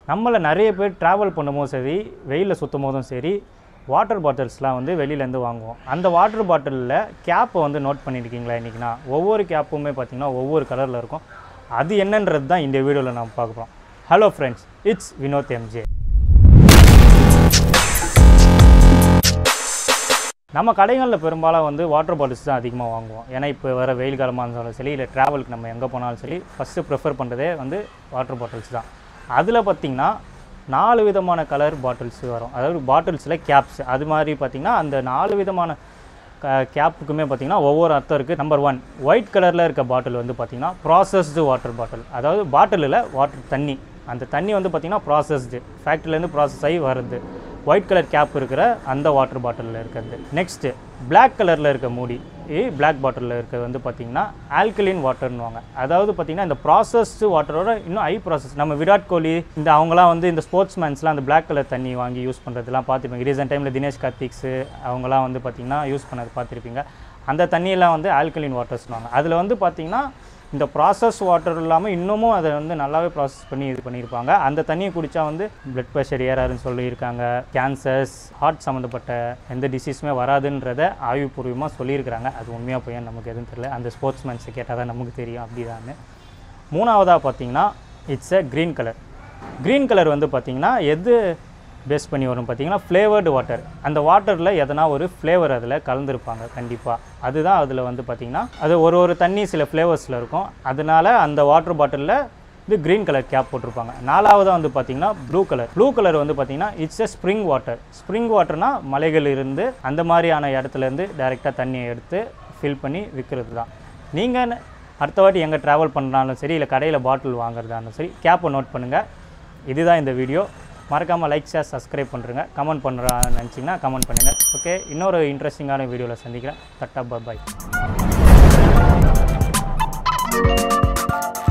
நம்மள நிறைய பேர் ட்ராவல் பண்ணும்போதும் சரி வெயிலில் சுற்றும் போதும் சரி வாட்டர் பாட்டில்ஸ்லாம் வந்து வெளியிலேருந்து வாங்குவோம் அந்த வாட்டர் பாட்டிலில் கேப்பை வந்து நோட் பண்ணியிருக்கீங்களா இன்றைக்கினா ஒவ்வொரு கேப்புமே பார்த்திங்கன்னா ஒவ்வொரு கலரில் இருக்கும் அது என்னன்றது தான் இந்த வீடியோவில் நம்ம பார்க்க போகிறோம் hello friends it's Vinod MJ நம்ம கடைகளில் பெரும்பாலும் வந்து வாட்டர் பாட்டில்ஸ் தான் அதிகமாக வாங்குவோம் ஏன்னா இப்போ வர வெயில் காலமாக இருந்தாலும் சரி இல்லை ட்ராவலுக்கு நம்ம எங்கே போனாலும் சரி ஃபஸ்ட்டு ப்ரிஃபர் பண்ணுறதே வந்து வாட்டர் பாட்டில்ஸ் தான் அதில் பார்த்திங்கன்னா நாலு விதமான கலர் பாட்டில்ஸ் வரும் அதாவது பாட்டில்ஸில் கேப்ஸ் அது மாதிரி பார்த்திங்கன்னா அந்த நாலு விதமான க கேப்புக்குமே பார்த்திங்கன்னா ஒவ்வொரு அர்த்தம் இருக்குது நம்பர் ஒன் ஒயிட் கலரில் இருக்க பாட்டில் வந்து பார்த்திங்கன்னா ப்ராசஸ்டு வாட்டர் பாட்டில் அதாவது பாட்டிலில் வாட்டர் தண்ணி அந்த தண்ணி வந்து பார்த்திங்கன்னா ப்ராசஸ்டு ஃபேக்ட்ரிலேருந்து ப்ராசஸ் ஆகி வருது ஒயிட் கலர் கேப் இருக்கிற அந்த வாட்டர் பாட்டிலில் இருக்கிறது நெக்ஸ்ட்டு Black கலரில் இருக்க மூடி பிளாக் பாட்டிலில் இருக்கிறது வந்து பார்த்திங்கன்னா ஆல்கலின் வாட்டர்னுவாங்க அதாவது பார்த்திங்கன்னா இந்த ப்ராசஸ்டு வாட்டரோட இன்னும் ஹை ப்ராசஸ் நம்ம விராட் கோலி இந்த அவங்களாம் வந்து இந்த ஸ்போர்ட்ஸ் மேன்ஸ்லாம் அந்த Black கலர் தண்ணி வாங்கி யூஸ் பண்ணுறதுலாம் பார்த்துருப்பீங்க ரீசெண்ட் டைமில் தினேஷ் கார்த்திக்ஸு அவங்களாம் வந்து பார்த்திங்கன்னா யூஸ் பண்ணது பார்த்துருப்பீங்க அந்த தண்ணியெல்லாம் வந்து ஆல்கலின் வாட்டர்ஸ்னுவாங்க அதில் வந்து பார்த்திங்கன்னா இந்த ப்ராசஸ் வாட்டர் இல்லாமல் இன்னமும் அதை வந்து நல்லாவே ப்ராசஸ் பண்ணி இது பண்ணியிருப்பாங்க அந்த தண்ணியை குடித்தா வந்து பிளட் ப்ரெஷர் ஏறாதுன்னு சொல்லியிருக்காங்க கேன்சர்ஸ் ஹார்ட் சம்மந்தப்பட்ட எந்த டிசீஸுமே வராதுன்றத ஆய்வுபூர்வமாக சொல்லியிருக்கிறாங்க அது உண்மையாக போய் நமக்கு எதுவும் தெரியல அந்த ஸ்போர்ட்ஸ் மேன்ஸை கேட்டால் தான் நமக்கு தெரியும் அப்படிதான்னு மூணாவதாக பார்த்தீங்கன்னா it's a green colour green colour வந்து பார்த்தீங்கன்னா எது பேஸ் பண்ணி வரும் பார்த்தீங்கன்னா ஃப்ளேவர்டு வாட்டர் அந்த வாட்டரில் எதனா ஒரு ஃப்ளேவர் அதில் கலந்துருப்பாங்க கண்டிப்பாக அதுதான் அதில் வந்து பார்த்தீங்கன்னா அது ஒரு ஒரு தண்ணி சில ஃப்ளேவர்ஸில் இருக்கும் அதனால அந்த வாட்டர் பாட்டிலில் இது க்ரீன் கலர் கேப் போட்டிருப்பாங்க நாலாவதாக வந்து பார்த்தீங்கன்னா ப்ளூ கலர் ப்ளூ கலர் வந்து பார்த்தீங்கன்னா it's a spring water spring வாட்டர்னா மலைகள் இருந்து அந்த மாதிரியான இடத்துலேருந்து டைரெக்டாக தண்ணியை எடுத்து ஃபில் பண்ணி விற்கிறது தான் நீங்கள் அடுத்த வாட்டி எங்கே ட்ராவல் பண்ணாலும் சரி இல்லை கடையில் பாட்டில் வாங்குறதாலும் சரி கேப்பை நோட் பண்ணுங்கள் இதுதான் இந்த வீடியோ மறக்காமல் லைக் ஷேர் சப்ஸ்கிரைப் பண்ணுறேங்க கமெண்ட் பண்ணுறா நினச்சிங்கன்னா கமெண்ட் பண்ணுங்கள் ஓகே இன்னொரு இன்ட்ரெஸ்டிங்கான வீடியோவில் சந்திக்கிறேன் தட்டா பாய்